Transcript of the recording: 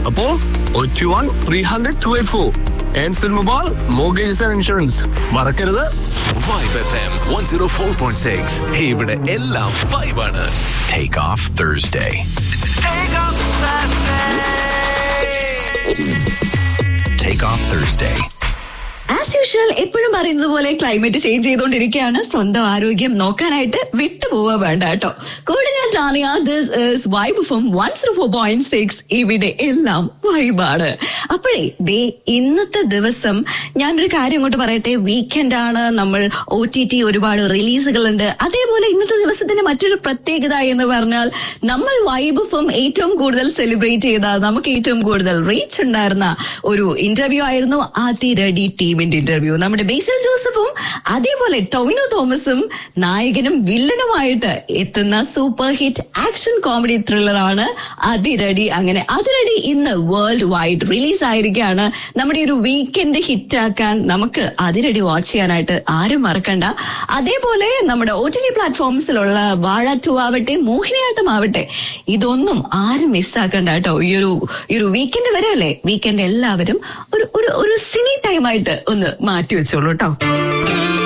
അപ്പോ ഒറ്റി one three hundred two eight four and സിൽമബാൾ മോർഗേജസ് ആൻഡ് ഇൻഷുറൻസ് മറക്കരുത് Vibe F M one zero four point six ഇവിടെ എല്ലാം വൈബാണ് take off Thursday take off Thursday as usual എപ്പോഴും പറയുന്നത് പോലെ ക്ലൈമറ്റ് ചേഞ്ച് ചെയ്തുകൊണ്ടിരിക്കുകയാണ് സ്വന്തം ആരോഗ്യം നോക്കാനായിട്ട് വിട്ടുപോവാ വേണ്ട കേട്ടോ കൂടെ ഞാൻ Jania this is Vibe from one zero four point six ഇവിടെ എല്ലാം വൈബാണ് അപ്പോഴേ ദേ ഇന്നത്തെ ദിവസം ഞാനൊരു കാര്യം അങ്ങോട്ട് പറയട്ടെ വീക്കെൻഡ് ആണ് നമ്മൾ ഒ ടി ടി ഒരുപാട് റിലീസുകൾ ഉണ്ട് അതേപോലെ ഇന്നത്തെ ദിവസത്തിന്റെ മറ്റൊരു പ്രത്യേകത എന്ന് പറഞ്ഞാൽ നമ്മൾ വൈബ് ഫം ഏറ്റവും കൂടുതൽ സെലിബ്രേറ്റ് ചെയ്ത നമുക്ക് ഏറ്റവും കൂടുതൽ റീച്ച് ഉണ്ടായിരുന്ന ഒരു ഇന്റർവ്യൂ ആയിരുന്നു ആദി റെഡി ടീമിന്റെ ഇന്റർവ്യൂ നമ്മുടെ ബേസിൽ ജോസഫും അതേപോലെ ടൊവിനോ തോമസും നായകനും വില്ലനുമായിട്ട് എത്തുന്ന സൂപ്പർ ഹിറ്റ് ആക്ഷൻ കോമഡി ത്രില്ലറാണ് അതിരടി അങ്ങനെ അതിരടി ഇന്ന് വേൾഡ് വൈഡ് റിലീസ് ആയിരിക്കുകയാണ് നമ്മുടെ ഒരു വീക്കെൻഡ് ഹിറ്റ് ആക്കാൻ നമുക്ക് അതിരടി വാച്ച് ചെയ്യാനായിട്ട് ആരും മറക്കണ്ട അതേപോലെ നമ്മുടെ ഒ ടി ടി പ്ലാറ്റ്ഫോംസിലുള്ള വാഴ ടു ആവട്ടെ മോഹിനിയാട്ടം ആവട്ടെ ഇതൊന്നും ആരും മിസ്സാക്കണ്ട കേട്ടോ ഈ ഒരു ഈ ഒരു വീക്കെൻഡ് വരെയല്ലേ വീക്കെൻഡ് എല്ലാവരും ഒരു ഒരു ഒരു സിനി ടൈമായിട്ട് ഒന്ന് മാറ്റി വെച്ചോളൂ കേട്ടോ